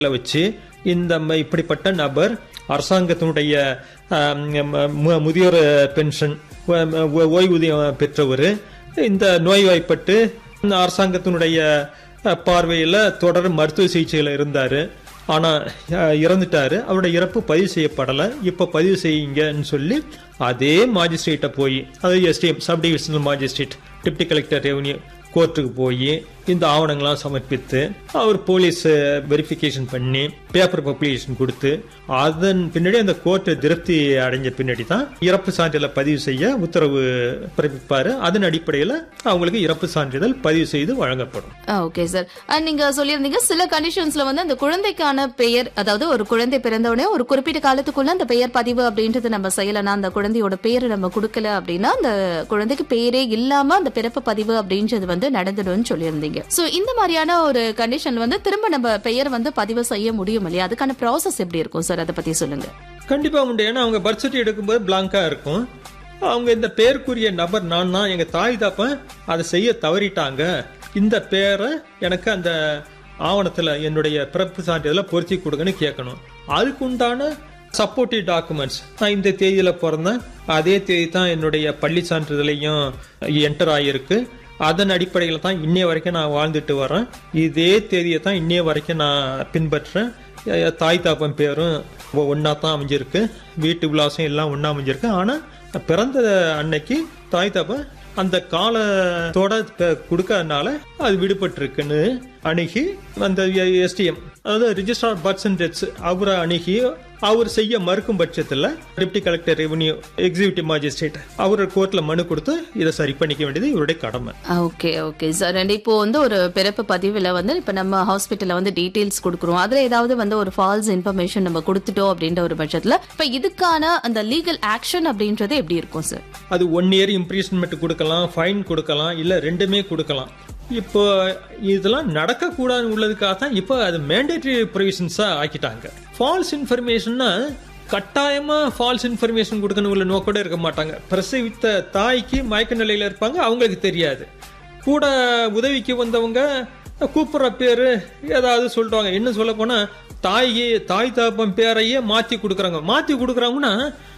வச்சு இந்த ம- இப்படிப்பட்ட நபர் அரசாங்கத்தினுடைய ஆம், ம- மு- முதியோர் பென்ஷன் ஓ- ஓ- ஓய்வூதியம் பெற்றவர் இந்த நோய்வாய்ப்பட்டு இந்த அரசாங்கத்தினுடைய அஹ், பார்வையில தொடர் மருத்துவ சிகிச்சையில் இருந்தாரு ஆனா அஹ், இறந்துட்டாரு அவருடைய இறப்பு பதிவு செய்யப்படலை இப்ப பதிவு செய்யுங்கன்னு சொல்லி அதே மாஜிஸ்ட்ரேட்டை போய் அதாவது SDM sub divisional magistrate deputy collector revenue கோர்ட்டுக்கு போய் இந்த ஆவணங்கள்லாம் சமர்ப்பித்து அவர் போலீஸ் வெரிஃபிகேஷன் பண்ணி பேப்பர் பப்ளிகேஷன் கொடுத்து அதன் பின்னாடி அந்த கோர்ட்டு திருப்தி அடைஞ்ச பின்னாடி தான் இறப்பு சான்றிதழை பதிவு செய்ய உத்தரவு பிறப்பிப்பாரு அதன் அடிப்படையில் அவங்களுக்கு இறப்பு சான்றிதழ் பதிவு செய்து வழங்கப்படும் ஓகே சார் அண்ட் நீங்க சொல்லியிருந்தீங்க சில கண்டிஷன்ஸ்ல வந்து அந்த குழந்தைக்கான பெயர் அதாவது ஒரு குழந்தை பிறந்த உடனே ஒரு குறிப்பிட்ட காலத்துக்குள்ள அந்த பெயர் பதிவு அப்படின்றது நம்ம செய்யலனா அந்த குழந்தையோட பேரு நம்ம கொடுக்கல அப்படின்னா அந்த குழந்தைக்கு பேரே இல்லாம அந்த பிறப்பு பதிவு அப்படின்றது வந்து நடந்துடும்னு சொல்லியிருந்தீங்க சோ இந்த மாதிரியான ஒரு கண்டிஷன் வந்து திரும்ப நம்ம பெயர் வந்து பதிவு செய்ய முடியும் இல்லையா அதுக்கான ப்ராசஸ் எப்படி இருக்கும் சார் அதை பத்தி சொல்லுங்க கண்டிப்பா உண்டு ஏன்னா அவங்க பர்த் சர்டிஃபிகேட் எடுக்கும்போது பிளாங்கா இருக்கும் அவங்க இந்த பேருக்குரிய நபர் நான் தான் எங்க தாய் தாப்பன் அதை செய்ய தவறிட்டாங்க இந்த பேரை எனக்கு அந்த ஆவணத்துல என்னுடைய பிறப்பு சான்றிதழை பொருத்தி கொடுங்கன்னு கேட்கணும் அதுக்கு உண்டான சப்போர்ட்டிவ் டாக்குமெண்ட்ஸ் நான் இந்த தேதியில பிறந்தேன் அதே தேதி தான் என்னுடைய பள்ளி சான்றிதழையும் என்டர் ஆகியிருக்கு அதன் அடிப்படையில் தான் இன்னைய வரைக்கும் நான் வாழ்ந்துட்டு வரேன் இதே தேதியை தான் இன்னைய வரைக்கும் நான் பின்பற்றுறேன் எ- தாய் தாப்பன் பேரும் ஒன்னா தான் அமைஞ்சிருக்கு வீட்டு விலாசம் எல்லாம் ஒண்ணா அமைஞ்சிருக்கு ஆனா பிறந்த அன்னைக்கு தாய் தாப்பன் அந்த காலத்தோட ப- கொடுக்கறதுனால அது விடுபட்டிருக்குன்னு அணுகி அந்த எஸ்டிஎம் அதாவது ரிஜிஸ்டர் பர்த்ஸ் அண்ட் டெத்ஸ் அவரை அணுகி அவர் செய்ய மறுக்கும் பட்சத்தில் deputy collector revenue executive magistrate அவர் கோர்ட்ல மனு கொடுத்து இதை சரி பண்ணிக்க வேண்டியது இவருடைய கடமை ஓகே ஓகே சார் அண்ட் இப்போ வந்து ஒரு பிறப்பு பதிவில் வந்து இப்போ நம்ம ஹாஸ்பிட்டலில் வந்து டீட்டெயில்ஸ் கொடுக்குறோம் அதில் ஏதாவது வந்து ஒரு ஃபால்ஸ் இன்ஃபர்மேஷன் நம்ம கொடுத்துட்டோம் அப்படின்ற ஒரு பட்சத்தில் இப்போ இதுக்கான அந்த லீகல் ஆக்ஷன் அப்படின்றது எப்படி இருக்கும் சார் அது ஒன் இயர் இம்ப்ரீஸ்மெண்ட் கொடுக்கலாம் ஃபைன் கொடுக்கலாம் இல்ல ரெண்டுமே கொடுக்கலாம் இப்போ இதெல்லாம் நடக்கக்கூடாதுன்னு உள்ளதுக்காக தான் இப்போ அது மேண்டேட்டரி ப்ரொவிஷன்ஸா ஆக்கிட்டாங்க ஃபால்ஸ் இன்ஃபர்மேஷன்னா கட்டாயமா ஃபால்ஸ் இன்ஃபர்மேஷன் கொடுக்கணும் உள்ள நோக்கோட இருக்க மாட்டாங்க பிரசவித்த தாய்க்கு மயக்க நிலையில இருப்பாங்க அவங்களுக்கு தெரியாது கூட உதவிக்கு வந்தவங்க கூப்பிடுற பேரு ஏதாவது சொல்றாங்க என்ன சொல்ல போனா தாய் தாய் தாப்பன் பேரையே மாத்தி கொடுக்குறாங்க மாத்தி கொடுக்குறாங்கன்னா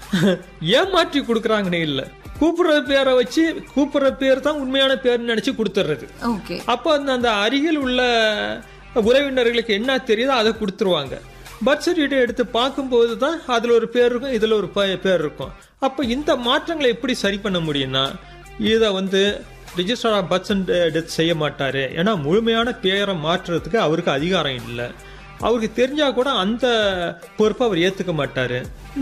ஏமாற்றி கொடுக்குறாங்கன்னு இல்ல கூப்பிடுற பேரை வச்சு கூப்பிடுற பேர் தான் உண்மையான பேர்னு நினைச்சு கொடுத்துட்றது ஓகே அப்போ அந்த அந்த அருகில் உள்ள உறவினர்களுக்கு என்ன தெரியுதோ அதை கொடுத்துருவாங்க பர்த் சர்டிஃபிகேட் எடுத்து பார்க்கும்போது தான் அதில் ஒரு பேர் இருக்கும் இதில் ஒரு ப- பேர் இருக்கும் அப்போ இந்த மாற்றங்களை எப்படி சரி பண்ண முடியும்னா இதை வந்து register of birth and death செய்ய மாட்டாரு ஏன்னா முழுமையான பேரை மாற்றுறதுக்கு அவருக்கு அதிகாரம் இல்லை அவருக்கு தெரிஞ்சா கூட அந்த பொறுப்பை அவர் ஏற்றுக்க மாட்டாரு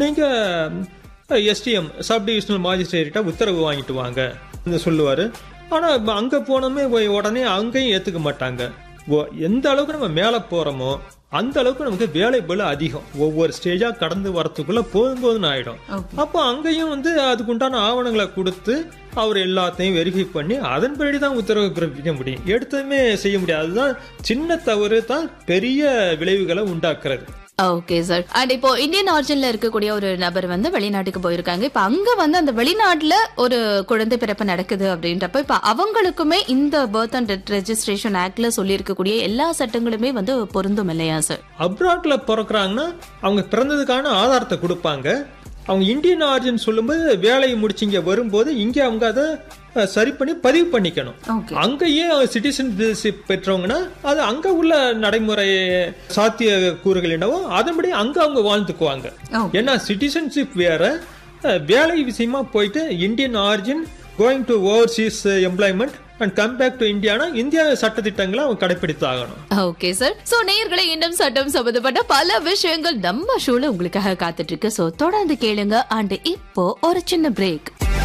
நீங்கள் எஸ்டிஎம் சப் டிவிஷனல் மாஜிஸ்ட்ரேட்டா உத்தரவு வாங்கிட்டு வாங்க சொல்லுவாரு ஆனா இப்ப அங்க போனோமே போய் உடனே அங்கேயும் ஏத்துக்க மாட்டாங்க ஓ- எந்த அளவுக்கு நம்ம மேல போறோமோ அந்த அளவுக்கு நமக்கு வேலை பளு அதிகம் ஒவ்வொரு ஸ்டேஜா கடந்து வரத்துக்குள்ள போதும் போதும்னு ஆயிடும் அப்போ அங்கேயும் வந்து அதுக்குண்டான ஆவணங்களை கொடுத்து அவர் எல்லாத்தையும் வெரிஃபை பண்ணி அதன் பின்னாடி தான் உத்தரவு பிறப்பிக்க முடியும் எடுத்ததுமே செய்ய முடியாது அதுதான் சின்ன தவறு தான் பெரிய விளைவுகளை உண்டாக்குறது ஓகே சார் அண்ட் இப்போ இந்தியன் ஆரிஜின்ல இருக்கக்கூடிய ஒரு நபர் வந்து வெளிநாட்டுக்கு போயிருக்காங்க இப்ப அங்க வந்து அந்த வெளிநாட்டுல ஒரு குழந்தை பிறப்பு நடக்குது அப்படின்றப்ப இப்ப அவங்களுக்குமே இந்த பர்த் அண்ட் டெத் ரெஜிஸ்ட்ரேஷன் ஆக்ட்ல சொல்லி இருக்கக்கூடிய எல்லா சட்டங்களுமே வந்து பொருந்தும் இல்லையா சார் அப்ராட்ல பிறக்குறாங்கன்னா அவங்க பிறந்ததுக்கான ஆதாரத்தை கொடுப்பாங்க அவங்க இந்தியன் ஆரிஜின் சொல்லும்போது வேலையை முடிச்சு இங்க வரும்போது இங்க அவங்க அதை அஹ், சரி பண்ணி பதிவு பண்ணிக்கணும் ஓகே அங்கேயே சிட்டிசன்ஷிப் பெற்றவங்கன்னா அது அங்க உள்ள நடைமுறை சாத்திய கூறுகள் என்னவோ அதன்படி அங்க அவங்க வாழ்ந்துக்குவாங்க Okay. ஏன்னா சிட்டிசன்ஷிப் வேற அஹ், வேலை விஷயமா போயிட்டு Indian origin going to overseas employment and come back to இந்தியானா இந்தியா சட்டத்திட்டங்களை அவங்க கடைபிடித்து ஆகணும் ஓகே சார் சோ நேயர்களை இன்னும் சட்டம் சம்பந்தப்பட்ட பல விஷயங்கள் நம்ம ஷோல உங்களுக்காக காத்துட்டு இருக்கு சோ தொடர்ந்து கேளுங்க அண்ட் இப்போ ஒரு சின்ன பிரேக்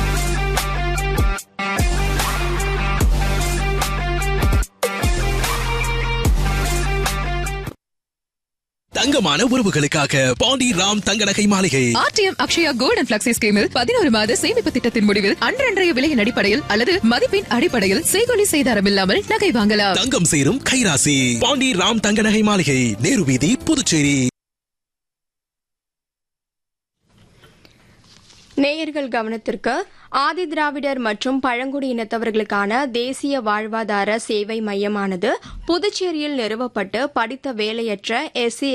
தங்கமான உறவுகளுக்காக Pandi Ram Thanga Nagai Maligai RTM Akshaya gold and flexi ஸ்கீமில் பதினோரு மாத சேமிப்பு திட்டத்தின் முடிவில் அன்றன்றைய விலையின் அடிப்படையில் அல்லது மதிப்பின் அடிப்படையில் செய்கொலி செய்தாரம் இல்லாமல் நகை வாங்கலாம் தங்கம் சேரும் கைராசி பாண்டி ராம் தங்க நகை மாளிகை நேரு வீதி புதுச்சேரி நேயர்கள் கவனத்திற்கு ஆதி திராவிடர் மற்றும் பழங்குடி இனத்தவர்களுக்கான தேசிய வாழ்வாதார சேவை மையமானது புதுச்சேரியில் நிறுவப்பட்டு படித்த வேலையற்ற எஸ்சி